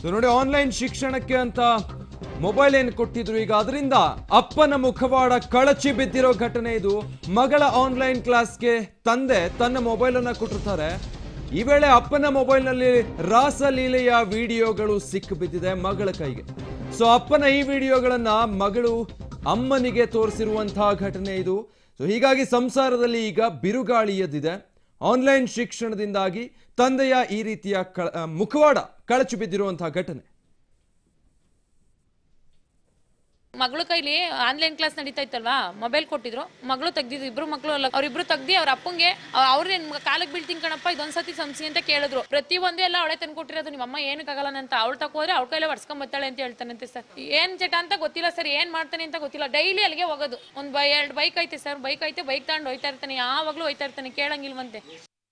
So ನೋಡಿ online ಶಿಕ್ಷಣಕ್ಕೆ ಅಂತ ಮೊಬೈಲ್ ಏನು ಕೊಟ್ಟಿದ್ರು ಈಗ ಅದರಿಂದ ಅಪ್ಪನ ಮುಖವಾಡ ಕಳಚಿ ಬಿದ್ದಿರೋ ಘಟನೆ ಇದು ಮಗಳ ಆನ್ಲೈನ್ ಕ್ಲಾಸ್ಗೆ ತಂದೆ ತನ್ನ ಮೊಬೈಲ್ ಅನ್ನ ಕೊಟ್ಟಿರ್ತಾರೆ ಈ ವೇಳೆ ಅಪ್ಪನ ಮೊಬೈಲ್ನಲ್ಲಿ ರಾಸಲೀಲೆಯ ವಿಡಿಯೋಗಳು ಸಿಕ್ಕು ಬಿದ್ದಿದೆ ಮಗಳ ಕೈಗೆ ಸೊ ಅಪ್ಪನ ಈ ವಿಡಿಯೋಗಳನ್ನ ಮಗಳು ಅಮ್ಮನಿಗೆ ತೋರಿಸಿರುವಂತಹ ಘಟನೆ ಇದು ಸೊ ಹೀಗಾಗಿ ಸಂಸಾರದಲ್ಲಿ ಈಗ ಬಿರುಗಾಳಿ ಎದ್ದಿದೆ ಆನ್ಲೈನ್ ಶಿಕ್ಷಣದಿಂದಾಗಿ ತಂದೆಯ ಈ ರೀತಿಯ ಕಳ ಆ, ಮುಖವಾಡ ಕಳಚಿ ಬಿದ್ದಿರುವಂತಹ ಘಟನೆ ಮಗಳು ಕೈಲಿ ಆನ್ಲೈನ್ ಕ್ಲಾಸ್ ನಡೀತಾ ಇತ್ತಲ್ವಾ ಮೊಬೈಲ್ ಕೊಟ್ಟಿದ್ರು ಮಗಳು ತೆಗ್ದಿದ್ರು ಇಬ್ರು ಮಗಳು ಅಲ್ಲ ಅವ್ರಿಬ್ರು ತೆಗ್ದಿ ಅವ್ರ ಅಪ್ಪಂಗೆ ಅವ್ರೇ ಕಾಲಕ್ಕೆ ಬೀಳ್ತೀನಿ ಕಣಪ್ಪ ಇದೊಂದ್ಸತಿ ಸಂಸಿ ಅಂತ ಕೇಳಿದ್ರು ಪ್ರತಿ ಒಂದೇ ಎಲ್ಲ ಅವಳೆ ತಂದು ಕೊಟ್ಟಿರೋದು ನಿಮ್ಮ ಅಮ್ಮ ಏನಕ್ಕಾಗಲ್ಲ ಅಂತ ಅವಳು ತಕೋದ್ರೆ ಅವಳ ಕೈಲೇ ಹೊಡ್ಸ್ಕೊಂಡ್ ಬರ್ತಾಳೆ ಅಂತ ಹೇಳ್ತಾನಂತೆ ಸರ್ ಏನ್ ಚಟ ಅಂತ ಗೊತ್ತಿಲ್ಲ ಸರ್ ಏನ್ ಮಾಡ್ತಾನೆ ಅಂತ ಗೊತ್ತಿಲ್ಲ ಡೈಲಿ ಅಲ್ಲಿಗೆ ಹೋಗೋದು ಒಂದ್ ಬೈ ಎರಡು ಬೈಕ್ ಐತೆ ಸರ್ ಬೈಕ್ ಐತೆ ಬೈಕ್ ತಗೊಂಡು ಹೋಯ್ತಾ ಇರ್ತಾನೆ ಯಾವಾಗ್ಲೂ ಹೋಯ್ತಾ ಇರ್ತಾನೆ ಕೇಳಂಗಿಲ್ವಂತೆ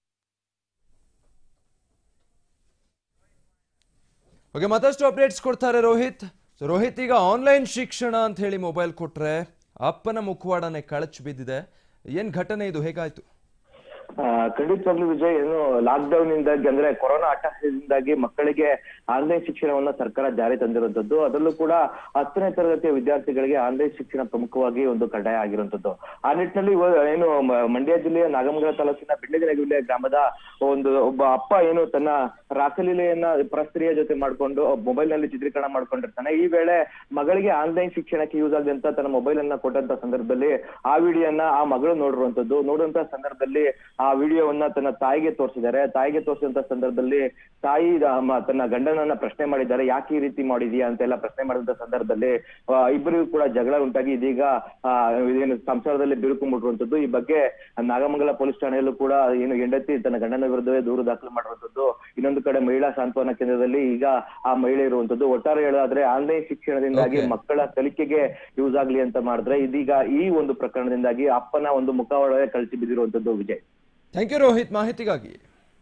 ಓಕೆ ಮತ್ತಷ್ಟು ಅಪ್ಡೇಟ್ಸ್ ಕೊಡ್ತಾರೆ ರೋಹಿತ್ ಸೊ ರೋಹಿತ್ ಈಗ ಆನ್ಲೈನ್ ಶಿಕ್ಷಣ ಅಂತ ಹೇಳಿ ಮೊಬೈಲ್ ಕೊಟ್ರೆ ಅಪ್ಪನ ಮುಖವಾಡನೆ ಕಳಚಿ ಬಿದ್ದಿದೆ ಏನ್ ಘಟನೆ ಇದು ಹೇಗಾಯ್ತು ಆ, ಖಂಡಿತವಾಗ್ಲೂ ವಿಜಯ್ ಏನು ಲಾಕ್ಡೌನ್ ಇಂದಾಗಿ ಅಂದ್ರೆ ಕೊರೋನಾ ಅಟ್ಟಹಾಸದಿಂದಾಗಿ ಮಕ್ಕಳಿಗೆ ಆನ್ಲೈನ್ ಶಿಕ್ಷಣವನ್ನ ಸರ್ಕಾರ ಜಾರಿ ತಂದಿರುವಂತದ್ದು ಅದರಲ್ಲೂ ಕೂಡ ಹತ್ತನೇ ತರಗತಿಯ ವಿದ್ಯಾರ್ಥಿಗಳಿಗೆ ಆನ್ಲೈನ್ ಶಿಕ್ಷಣ ಪ್ರಮುಖವಾಗಿ ಒಂದು ಕಡ್ಡಾಯ ಆಗಿರುವಂತದ್ದು ಆ ನಿಟ್ಟಿನಲ್ಲಿ ಇವ- ಏನು ಮ- ಮಂಡ್ಯ ಜಿಲ್ಲೆಯ ನಾಗಮಂಗಲ ತಾಲೂಕಿನ ಬೆಳ್ಳಿಗೆರೆಗುಲ್ಲೆ ಗ್ರಾಮದ ಒಂದು ಒಬ್ಬ ಅಪ್ಪ ಏನು ತನ್ನ ರಾಸಲೀಲೆಯನ್ನ ಪರಸ್ತ್ರೀಯ ಜೊತೆ ಮಾಡ್ಕೊಂಡು ಮೊಬೈಲ್ ನಲ್ಲಿ ಚಿತ್ರೀಕರಣ ಮಾಡ್ಕೊಂಡಿರ್ತಾನೆ ಈ ವೇಳೆ ಮಗಳಿಗೆ ಆನ್ಲೈನ್ ಶಿಕ್ಷಣಕ್ಕೆ ಯೂಸ್ ಆಗದಂತ ತನ್ನ ಮೊಬೈಲ್ ಅನ್ನ ಕೊಟ್ಟಂತ ಸಂದರ್ಭದಲ್ಲಿ ಆ ವಿಡಿಯೋನ ಆ ಮಗಳು ನೋಡಿರುವಂತದ್ದು ನೋಡುವಂತ ಸಂದರ್ಭದಲ್ಲಿ ಆ ವಿಡಿಯೋವನ್ನ ತನ್ನ ತಾಯಿಗೆ ತೋರಿಸಿದ್ದಾರೆ ತಾಯಿಗೆ ತೋರಿಸಿದಂತ ಸಂದರ್ಭದಲ್ಲಿ ತಾಯಿ ಆ ಮ- ತನ್ನ ಗಂಡನನ್ನ ಪ್ರಶ್ನೆ ಮಾಡಿದ್ದಾರೆ ಯಾಕೆ ಈ ರೀತಿ ಮಾಡಿದೀಯಾ ಅಂತೆಲ್ಲ ಪ್ರಶ್ನೆ ಮಾಡಿದಂತ ಸಂದರ್ಭದಲ್ಲಿ ಆ, ಇಬ್ಬರಿಗೂ ಕೂಡ ಜಗಳ ಉಂಟಾಗಿ ಇದೀಗ ಆ, ಏನು ಸಂಸಾರದಲ್ಲಿ ಬಿರುಕು ಮುಟ್ಟಿರುವಂತದ್ದು ಈ ಬಗ್ಗೆ ನಾಗಮಂಗಲ ಪೊಲೀಸ್ ಠಾಣೆಯಲ್ಲೂ ಕೂಡ ಏನು ಹೆಂಡತಿ ತನ್ನ ಗಂಡನ ವಿರುದ್ಧವೇ ದೂರು ದಾಖಲು ಮಾಡಿರುವಂತದ್ದು ಇನ್ನೊಂದು ಕಡೆ ಮಹಿಳಾ ಸಾಂತ್ವನ ಕೇಂದ್ರದಲ್ಲಿ ಈಗ ಆ ಮಹಿಳೆ ಇರುವಂತದ್ದು ಒಟ್ಟಾರೆ ಹೇಳೋದಾದ್ರೆ ಆನ್ಲೈನ್ ಶಿಕ್ಷಣದಿಂದಾಗಿ Okay. ಮಕ್ಕಳ ಕಲಿಕೆಗೆ ಯೂಸ್ ಆಗ್ಲಿ ಅಂತ ಮಾಡಿದ್ರೆ ಇದೀಗ ಈ ಒಂದು ಪ್ರಕರಣದಿಂದಾಗಿ ಅಪ್ಪನ ಒಂದು ಮುಖವಾಡ ಕಳಿಸಿ ಬಿದ್ದಿರುವಂತದ್ದು ವಿಜಯ್ ಥ್ಯಾಂಕ್ ಯು ರೋಹಿತ್ ಮಾಹಿತಿಗಾಗಿ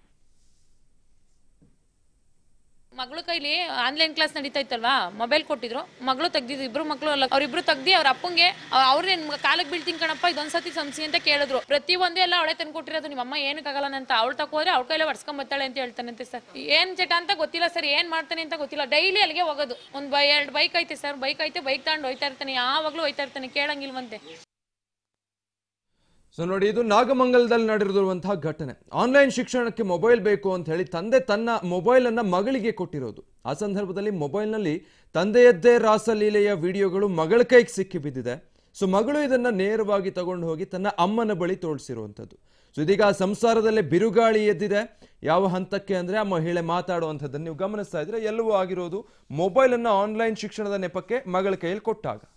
ಮಗಳು ಕೈಲಿ ಆನ್ಲೈನ್ ಕ್ಲಾಸ್ ನಡೀತಾ ಇತ್ತಲ್ವಾ ಮೊಬೈಲ್ ಕೊಟ್ಟಿದ್ರು ಮಗಳು ತೆಗ್ದಿದ್ರು ಇಬ್ರು ಮಗಳು ಅಲ್ಲ ಅವ್ರಿಬ್ರು ತೆಗ್ದಿ ಅವ್ರ ಅಪ್ಪಂಗೆ ಅವ್ರೇ ಕಾಲಕ್ಕೆ ಬೀಳ್ತೀನಿ ಕಣಪ್ಪ ಇದೊಂದ್ಸತಿ ಸಂಸಿ ಅಂತ ಕೇಳಿದ್ರು ಪ್ರತಿ ಒಂದೇ ಎಲ್ಲ ಅವಳೆ ತಂದು ಕೊಟ್ಟಿರೋದು ನಿಮ್ಮ ಅಮ್ಮ ಏನಕ್ಕಾಗಲ್ಲ ಅಂತ ಅವಳು ತಕೋದ್ರೆ ಅವಳ ಕೈಲೇ ಹೊಡ್ಸ್ಕೊಂಡ್ ಬರ್ತಾಳೆ ಅಂತ ಹೇಳ್ತಾನಂತೆ ಸರ್ ಏನ್ ಚಟ ಅಂತ ಗೊತ್ತಿಲ್ಲ ಸರ್ ಏನ್ ಮಾಡ್ತಾನೆ ಅಂತ ಗೊತ್ತಿಲ್ಲ ಡೈಲಿ ಅಲ್ಲಿಗೆ ಹೋಗೋದು ಒಂದ್ ಬೈ ಎರಡು ಬೈಕ್ ಐತೆ ಸರ್ ಬೈಕ್ ಐತೆ ಬೈಕ್ ತಗೊಂಡು ಹೋಯ್ತಾ ಇರ್ತಾನೆ ಯಾವಾಗ್ಲೂ ಹೋಯ್ತಾ ಇರ್ತಾನೆ ಕೇಳಂಗಿಲ್ವಂತೆ ಸೊ ನೋಡಿ ಇದು ನಾಗಮಂಗಲದಲ್ಲಿ ನಡೆದಿರುವಂತಹ ಘಟನೆ ಆನ್ಲೈನ್ ಶಿಕ್ಷಣಕ್ಕೆ ಮೊಬೈಲ್ ಬೇಕು ಅಂತ ಹೇಳಿ ತಂದೆ ತನ್ನ ಮೊಬೈಲ್ ಅನ್ನ ಮಗಳಿಗೆ ಕೊಟ್ಟಿರೋದು ಆ ಸಂದರ್ಭದಲ್ಲಿ ಮೊಬೈಲ್ನಲ್ಲಿ ತಂದೆಯದ್ದೇ ರಾಸಲೀಲೆಯ ವಿಡಿಯೋಗಳು ಮಗಳ ಕೈಗೆ ಸಿಕ್ಕಿ ಬಿದ್ದಿದೆ ಸೊ ಮಗಳು ಇದನ್ನ ನೇರವಾಗಿ ತಗೊಂಡು ಹೋಗಿ ತನ್ನ ಅಮ್ಮನ ಬಳಿ ತೋರಿಸಿರುವಂಥದ್ದು ಸೊ ಇದೀಗ ಆ ಸಂಸಾರದಲ್ಲೇ ಬಿರುಗಾಳಿ ಎದ್ದಿದೆ ಯಾವ ಹಂತಕ್ಕೆ ಅಂದ್ರೆ ಆ ಮಹಿಳೆ ಮಾತಾಡುವಂಥದ್ದನ್ನು ನೀವು ಗಮನಿಸ್ತಾ ಇದ್ರೆ ಎಲ್ಲವೂ ಆಗಿರೋದು ಮೊಬೈಲ್ ಅನ್ನ ಆನ್ಲೈನ್ ಶಿಕ್ಷಣದ ನೆಪಕ್ಕೆ ಮಗಳ ಕೈಯಲ್ಲಿ ಕೊಟ್ಟಾಗ